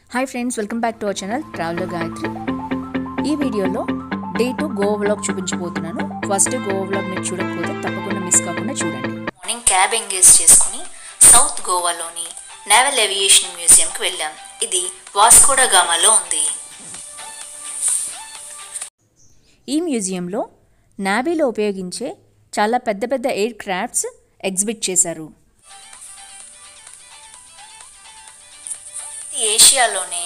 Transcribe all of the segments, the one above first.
hi friends welcome back to our channel traveller Gayatri ఈ వీడియోలో day two Goa vlog చూపించబోతున్నాను first Goa vlog మీరు చూడకపోతే తప్పకుండా మిస్ కాకుండా చూడండి మార్నింగ్ క్యాబ్ ఎంగేజ్ చేసుకుని సౌత్ గోవాలోని నేవల్ ఏవియేషన్ మ్యూజియంకి వెళ్ళాం ఇది వాస్కోడా గామాలో ఉంది ఈ మ్యూజియంలో నావీలో ఉపయోగించే చాలా పెద్ద పెద్ద ఎయిర్ క్రాఫ్ట్స్ ఎగ్జిబిట్ చేశారు ఇది ఏషియాలోనే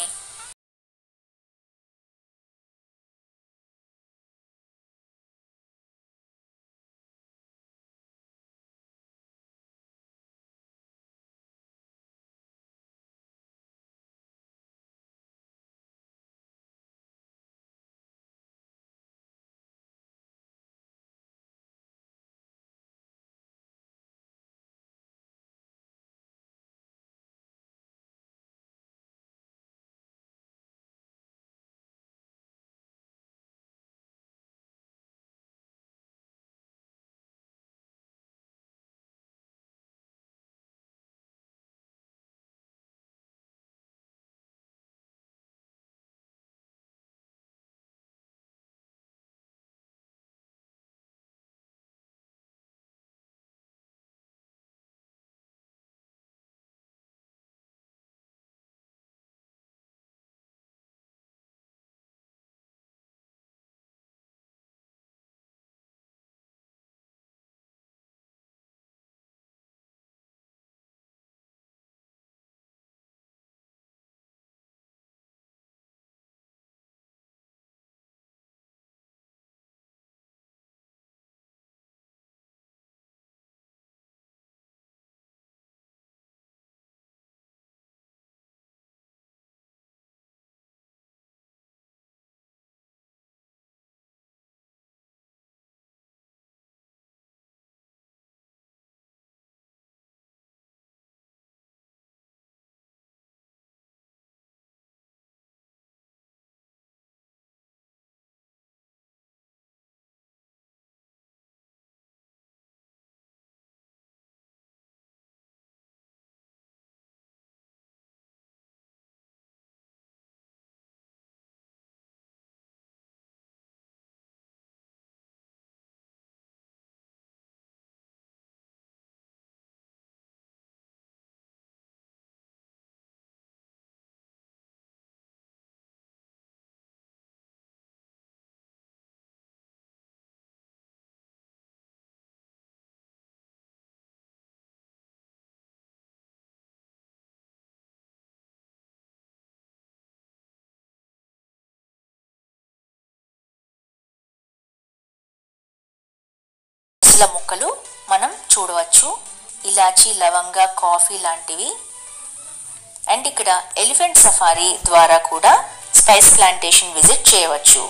అసల మొక్కలు మనం చూడవచ్చు ఇలాచి లవంగ కాఫీ లాంటివి అండ్ ఇక్కడ ఎలిఫెంట్ సఫారీ ద్వారా కూడా స్పైస్ ప్లాంటేషన్ విజిట్ చేయవచ్చు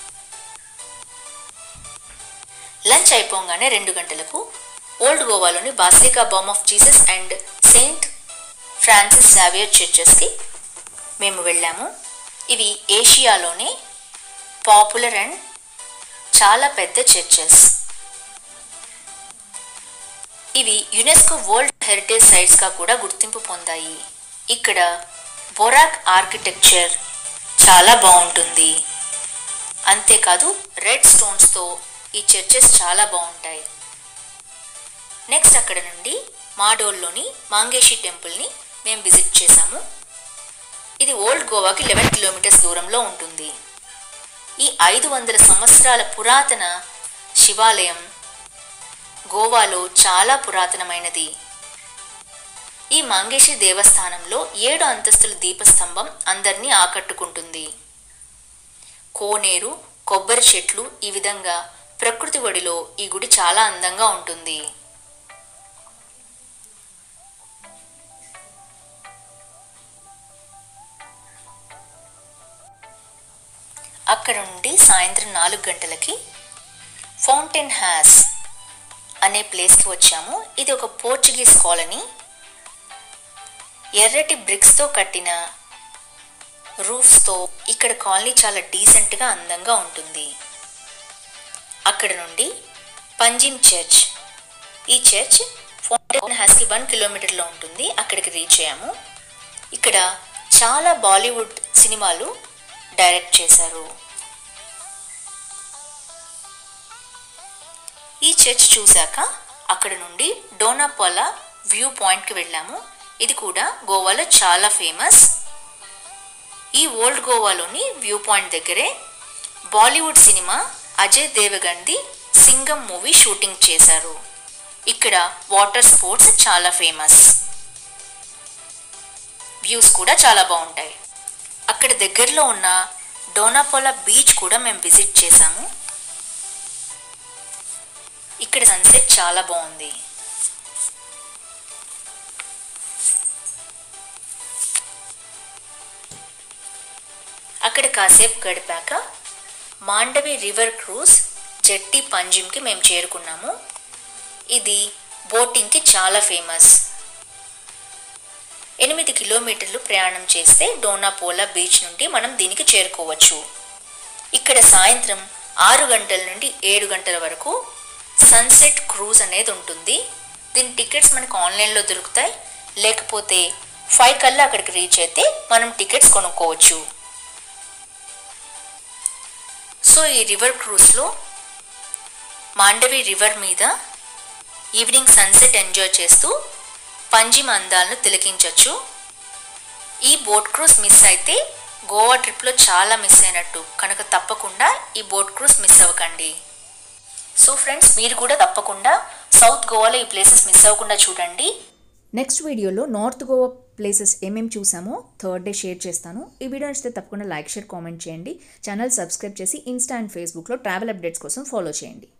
లంచ్ అయిపోగానే రెండు గంటలకు ఓల్డ్ గోవాలోని basilica Bom of Jesus and Saint Francis Xavier చర్చెస్కి మేము వెళ్ళాము ఇవి ఏషియాలోనే పాపులర్ అండ్ చాలా పెద్ద చర్చెస్ ఇవి యునెస్కో వరల్డ్ హెరిటేజ్ సైట్స్గా కూడా గుర్తింపు పొందాయి ఇక్కడ బొరాక్ ఆర్కిటెక్చర్ చాలా బాగుంటుంది అంతేకాదు రెడ్ స్టోన్స్తో ఈ చర్చెస్ చాలా బాగుంటాయి నెక్స్ట్ అక్కడ నుండి మాడోల్లోని మాంగేషి టెంపుల్ని మేము విజిట్ చేశాము ఇది ఓల్డ్ గోవాకి లెవెన్ కిలోమీటర్స్ దూరంలో ఉంటుంది ఈ ఐదు వందల సంవత్సరాల పురాతన శివాలయం గోవాలో చాలా పురాతనమైనది ఈ మంగేషి దేవస్థానంలో ఏడు అంతస్తుల దీపస్తంభం అందరినీ ఆకట్టుకుంటుంది కోనేరు కొబ్బరి చెట్లు ఈ విధంగా ప్రకృతి ఒడిలో ఈ గుడి చాలా అందంగా ఉంటుంది అక్కడ నుండి సాయంత్రం నాలుగు గంటలకి ఫౌంటైన్ హ్యాస్ అనే ప్లేస్కి వచ్చాము ఇది ఒక పోర్చుగీస్ కాలనీ ఎర్రటి బ్రిక్స్తో కట్టిన రూఫ్స్తో ఇక్కడ కాలనీ చాలా డీసెంట్గా అందంగా ఉంటుంది అక్కడ నుండి పంజిమ్ చర్చ్ ఈ చర్చ్ ఫౌంటైన్ హ్యాస్కి వన్ కిలోమీటర్లో ఉంటుంది అక్కడికి రీచ్ అయ్యాము ఇక్కడ చాలా బాలీవుడ్ సినిమాలు డైరెక్ట్ చేశారు ఈ చర్చ్ చూశాక అక్కడ నుండి డోనాపాలా వ్యూ పాయింట్కి వెళ్ళాము ఇది కూడా గోవాలో చాలా ఫేమస్ ఈ ఓల్డ్ గోవాలోని వ్యూ పాయింట్ దగ్గరే బాలీవుడ్ సినిమా అజయ్ దేవగన్ది సింగం మూవీ షూటింగ్ చేశారు ఇక్కడ వాటర్ స్పోర్ట్స్ చాలా ఫేమస్ వ్యూస్ కూడా చాలా బాగుంటాయి అక్కడ దగ్గరలో ఉన్న డోనాపోలా బీచ్ కూడా మేము విజిట్ చేశాము ఇక్కడ సన్సెట్ చాలా బాగుంది అక్కడ కాసేపు గడిపాక మాండవి రివర్ క్రూజ్ జట్టి పంజిమ్కి మేము చేరుకున్నాము ఇది బోటింగ్కి చాలా ఫేమస్ ఎనిమిది కిలోమీటర్లు ప్రయాణం చేస్తే డోనాపోలా బీచ్ నుండి మనం దీనికి చేరుకోవచ్చు ఇక్కడ సాయంత్రం ఆరు గంటల నుండి ఏడు గంటల వరకు సన్సెట్ క్రూజ్ అనేది ఉంటుంది దీని టికెట్స్ మనకు ఆన్లైన్లో దొరుకుతాయి లేకపోతే ఫైవ్ కల్లా అక్కడికి రీచ్ అయితే మనం టికెట్స్ కొనుక్కోవచ్చు సో ఈ రివర్ క్రూజ్లో మాండవి రివర్ మీద ఈవినింగ్ సన్సెట్ ఎంజాయ్ చేస్తూ పంజిమ అందాలను తిలకించవచ్చు ఈ బోట్ క్రూజ్ మిస్ అయితే గోవా ట్రిప్లో చాలా మిస్ అయినట్టు కనుక తప్పకుండా ఈ బోట్ క్రూజ్ మిస్ అవ్వకండి సో ఫ్రెండ్స్ మీరు కూడా తప్పకుండా సౌత్ గోవాలో ఈ ప్లేసెస్ మిస్ అవ్వకుండా చూడండి నెక్స్ట్ వీడియోలో నార్త్ గోవా ప్లేసెస్ ఏమేమి చూసామో థర్డ్ డే షేర్ చేస్తాను ఈ వీడియో నచ్చితే తప్పకుండా లైక్ షేర్ కామెంట్ చేయండి ఛానల్ సబ్స్క్రైబ్ చేసి ఇన్స్టా అండ్ ఫేస్బుక్లో ట్రావెల్ అప్డేట్స్ కోసం ఫాలో చేయండి